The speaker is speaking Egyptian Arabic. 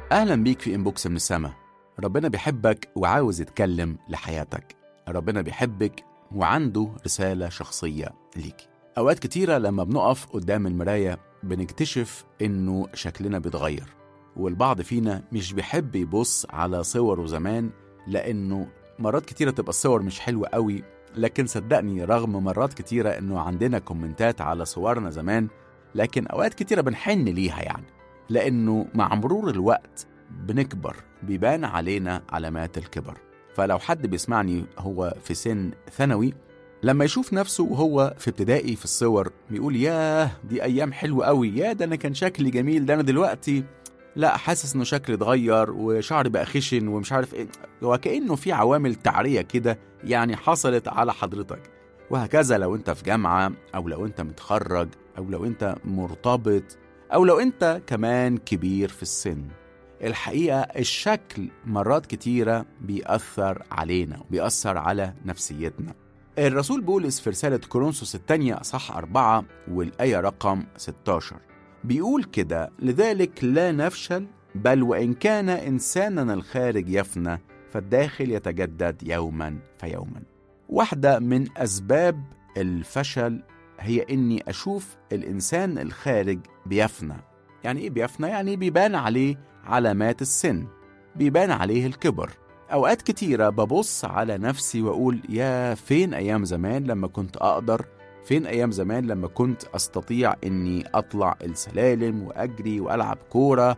أهلا بيك في إنبوكس من السما ربنا بيحبك وعاوز يتكلم لحياتك ربنا بيحبك وعنده رسالة شخصية ليك أوقات كتيرة لما بنقف قدام المراية بنكتشف إنه شكلنا بيتغير والبعض فينا مش بيحب يبص على صوره زمان لأنه مرات كتيرة تبقى الصور مش حلوة قوي لكن صدقني رغم مرات كتيرة إنه عندنا كومنتات على صورنا زمان لكن أوقات كتيرة بنحن ليها يعني لأنه مع مرور الوقت بنكبر بيبان علينا علامات الكبر فلو حد بيسمعني هو في سن ثانوي لما يشوف نفسه وهو في ابتدائي في الصور بيقول ياه دي أيام حلوة قوي يا ده أنا كان شكلي جميل ده أنا دلوقتي لا حاسس انه شكلي اتغير وشعري بقى خشن ومش عارف ايه وكانه في عوامل تعريه كده يعني حصلت على حضرتك وهكذا لو انت في جامعه او لو انت متخرج او لو انت مرتبط او لو انت كمان كبير في السن الحقيقه الشكل مرات كتيره بيأثر علينا وبيأثر على نفسيتنا الرسول بولس في رسالة كورنثوس الثانية صح أربعة والآية رقم 16 بيقول كده لذلك لا نفشل بل وإن كان إنساننا الخارج يفنى فالداخل يتجدد يوما فيوما واحدة من أسباب الفشل هي إني أشوف الإنسان الخارج بيفنى يعني إيه بيفنى؟ يعني بيبان عليه علامات السن بيبان عليه الكبر أوقات كتيرة ببص على نفسي وأقول يا فين أيام زمان لما كنت أقدر فين أيام زمان لما كنت أستطيع إني أطلع السلالم وأجري وألعب كورة